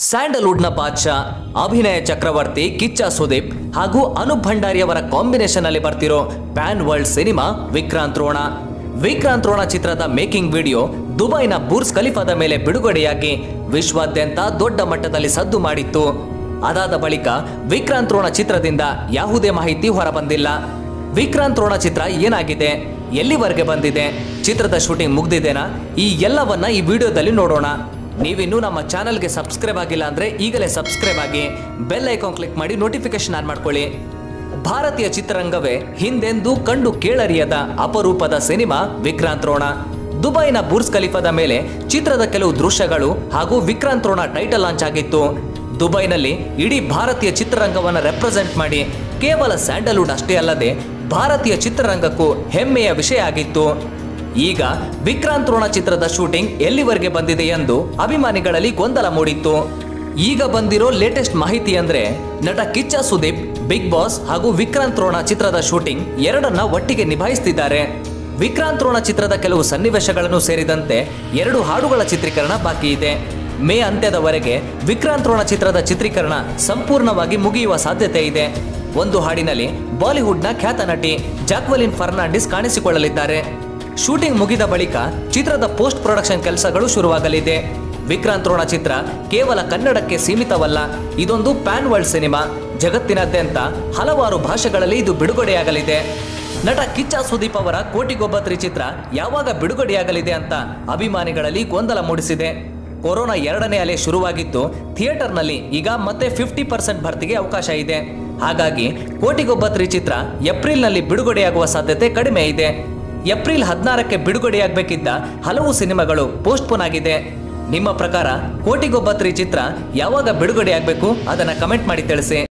ಸ್ಯಾಂಡಲ್ವುಡ್ನ ಬಾದ್ಶಾ ಅಭಿನಯ ಚಕ್ರವರ್ತಿ ಕಿಚ್ಚ ಸುದೀಪ್ ಹಾಗೂ ಅನೂಪ್ ಭಂಡಾರಿ ಅವರ ಕಾಂಬಿನೇಷನ್ ಅಲ್ಲಿ ಬರ್ತಿರೋ pan world cinema Vikrant Rona Vikrant Rona ಚಿತ್ರದ ಮೇಕಿಂಗ್ ವಿಡಿಯೋ ದುಬೈನ ಬುರ್ಸ್ ಖಲೀಫಾದ ಮೇಲೆ ಬಿಡುಗಡೆಯಾಗಿ ವಿಶ್ವಾದ್ಯಂತ ದೊಡ್ಡ ಮಟ್ಟದಲ್ಲಿ ಸದ್ದು ಮಾಡಿತ್ತು ಅದಾದ ಬಳಿಕ ವಿಕ್ರಾಂತ್ ರೋಣ ಚಿತ್ರದಿಂದ ಯಾವುದೇ ಮಾಹಿತಿ ಹೊರಬಂದಿಲ್ಲ ವಿಕ್ರಾಂತ್ ರೋಣ ಚಿತ್ರ ಏನಾಗಿದೆ ಎಲ್ಲಿವರೆಗೆ ಬಂದಿದೆ ಚಿತ್ರದ ಶೂಟಿಂಗ್ ಮುಗ್ದಿದೆನಾ ಈ ಎಲ್ಲವನ್ನ ಈ ವಿಡಿಯೋದಲ್ಲಿ ನೋಡೋಣ ನೀವಿನ್ನೂ ನಮ್ಮ ಚಾನಲ್ಗೆ ಸಬ್ಸ್ಕ್ರೈಬ್ ಆಗಿಲ್ಲ ಅಂದ್ರೆ ಈಗಲೇ ಸಬ್ಸ್ಕ್ರೈಬ್ ಆಗಿ ಬೆಲ್ ಐಕಾನ್ ಕ್ಲಿಕ್ ಮಾಡಿ ನೋಟಿಫಿಕೇಶನ್ ಆನ್ ಮಾಡ್ಕೊಳ್ಳಿ ಭಾರತೀಯ ಚಿತ್ರರಂಗವೇ ಹಿಂದೆಂದೂ ಕಂಡು ಕೇಳರಿಯದ ಅಪರೂಪದ ಸಿನಿಮಾ ವಿಕ್ರಾಂತ್ ರೋಣ ದುಬೈನ ಬುರ್ಸ್ ಖಲೀಫಾದ ಮೇಲೆ ಚಿತ್ರದ ಕೆಲವು ದೃಶ್ಯಗಳು ಹಾಗೂ ವಿಕ್ರಾಂತ್ ರೋಣ ಟೈಟಲ್ ಲಾಂಚ್ ಆಗಿತ್ತು ದುಬೈನಲ್ಲಿ ಇಡೀ ಭಾರತೀಯ ಚಿತ್ರರಂಗವನ್ನು ರೆಪ್ರೆಸೆಂಟ್ ಮಾಡಿ ಕೇವಲ ಸ್ಯಾಂಡಲ್ವುಡ್ ಅಷ್ಟೇ ಅಲ್ಲದೆ ಭಾರತೀಯ ಚಿತ್ರರಂಗಕ್ಕೂ ಹೆಮ್ಮೆಯ ವಿಷಯ ಆಗಿತ್ತು ಈಗ ವಿಕ್ರಾಂತ್ ರೋಣ ಚಿತ್ರದ ಶೂಟಿಂಗ್ ಎಲ್ಲಿವರೆಗೆ ಬಂದಿದೆ ಎಂದು ಅಭಿಮಾನಿಗಳಲ್ಲಿ ಗೊಂದಲ ಮೂಡಿತ್ತು ಈಗ ಬಂದಿರೋ ಲೇಟೆಸ್ಟ್ ಮಾಹಿತಿ ಅಂದ್ರೆ ನಟ ಕಿಚ್ಚ ಸುದೀಪ್ ಬಿಗ್ ಬಾಸ್ ಹಾಗೂ ವಿಕ್ರಾಂತ್ ರೋಣ ಚಿತ್ರದ ಶೂಟಿಂಗ್ ಎರಡನ್ನ ಒಟ್ಟಿಗೆ ನಿಭಾಯಿಸ್ತಿದ್ದಾರೆ ವಿಕ್ರಾಂತ್ ರೋಣ ಚಿತ್ರದ ಕೆಲವು ಸನ್ನಿವೇಶಗಳನ್ನು ಸೇರಿದಂತೆ ಎರಡು ಹಾಡುಗಳ ಚಿತ್ರೀಕರಣ ಬಾಕಿ ಇದೆ ಮೇ ಅಂತ್ಯದವರೆಗೆ ವಿಕ್ರಾಂತ್ ರೋಣ ಚಿತ್ರದ ಚಿತ್ರೀಕರಣ ಸಂಪೂರ್ಣವಾಗಿ ಮುಗಿಯುವ ಸಾಧ್ಯತೆ ಇದೆ ಒಂದು ಹಾಡಿನಲ್ಲಿ ಬಾಲಿವುಡ್ನ ಖ್ಯಾತ ನಟಿ ಜಾಕ್ವಲಿನ್ ಫರ್ನಾಂಡಿಸ್ ಕಾಣಿಸಿಕೊಳ್ಳಲಿದ್ದಾರೆ ಶೂಟಿಂಗ್ ಮುಗಿದ ಬಳಿಕ ಚಿತ್ರದ ಪೋಸ್ಟ್ ಪ್ರೊಡಕ್ಷನ್ ಕೆಲಸಗಳು ಶುರುವಾಗಲಿದೆ ವಿಕ್ರಾಂತ್ ರೋಣ ಚಿತ್ರ ಕೇವಲ ಕನ್ನಡಕ್ಕೆ ಸೀಮಿತವಲ್ಲ ಇದೊಂದು ಪ್ಯಾನ್ ವರ್ಲ್ಡ್ ಸಿನಿಮಾ ಜಗತ್ತಿನಾದ್ಯಂತ ಹಲವಾರು ಭಾಷೆಗಳಲ್ಲಿ ಇದು ಬಿಡುಗಡೆಯಾಗಲಿದೆ ನಟ ಕಿಚ್ಚ ಸುದೀಪ್ ಅವರ ಕೋಟಿಗೊಬ್ಬತ್ರಿ ಚಿತ್ರ ಯಾವಾಗ ಬಿಡುಗಡೆಯಾಗಲಿದೆ ಅಂತ ಅಭಿಮಾನಿಗಳಲ್ಲಿ ಗೊಂದಲ ಮೂಡಿಸಿದೆ ಕೊರೋನಾ ಎರಡನೇ ಅಲೆ ಶುರುವಾಗಿದ್ದು ಥಿಯೇಟರ್ನಲ್ಲಿ ಈಗ ಮತ್ತೆ ಫಿಫ್ಟಿ ಪರ್ಸೆಂಟ್ ಭರ್ತಿಗೆ ಅವಕಾಶ ಇದೆ ಹಾಗಾಗಿ ಕೋಟಿಗೊಬ್ಬತ್ರಿ ಚಿತ್ರ ಏಪ್ರಿಲ್ನಲ್ಲಿ ಬಿಡುಗಡೆಯಾಗುವ ಸಾಧ್ಯತೆ ಕಡಿಮೆ ಇದೆ ಏಪ್ರಿಲ್ ಹದಿನಾರಕ್ಕೆ ಬಿಡುಗಡೆಯಾಗಬೇಕಿದ್ದ ಹಲವು ಸಿನಿಮಾಗಳು ಪೋಸ್ಟ್ಪೋನ್ ಆಗಿದೆ ನಿಮ್ಮ ಪ್ರಕಾರ ಕೋಟಿಗೊಬ್ಬತ್ರಿ ಚಿತ್ರ ಯಾವಾಗ ಬಿಡುಗಡೆಯಾಗಬೇಕು ಅದನ್ನ ಕಮೆಂಟ್ ಮಾಡಿ ತಿಳಿಸಿ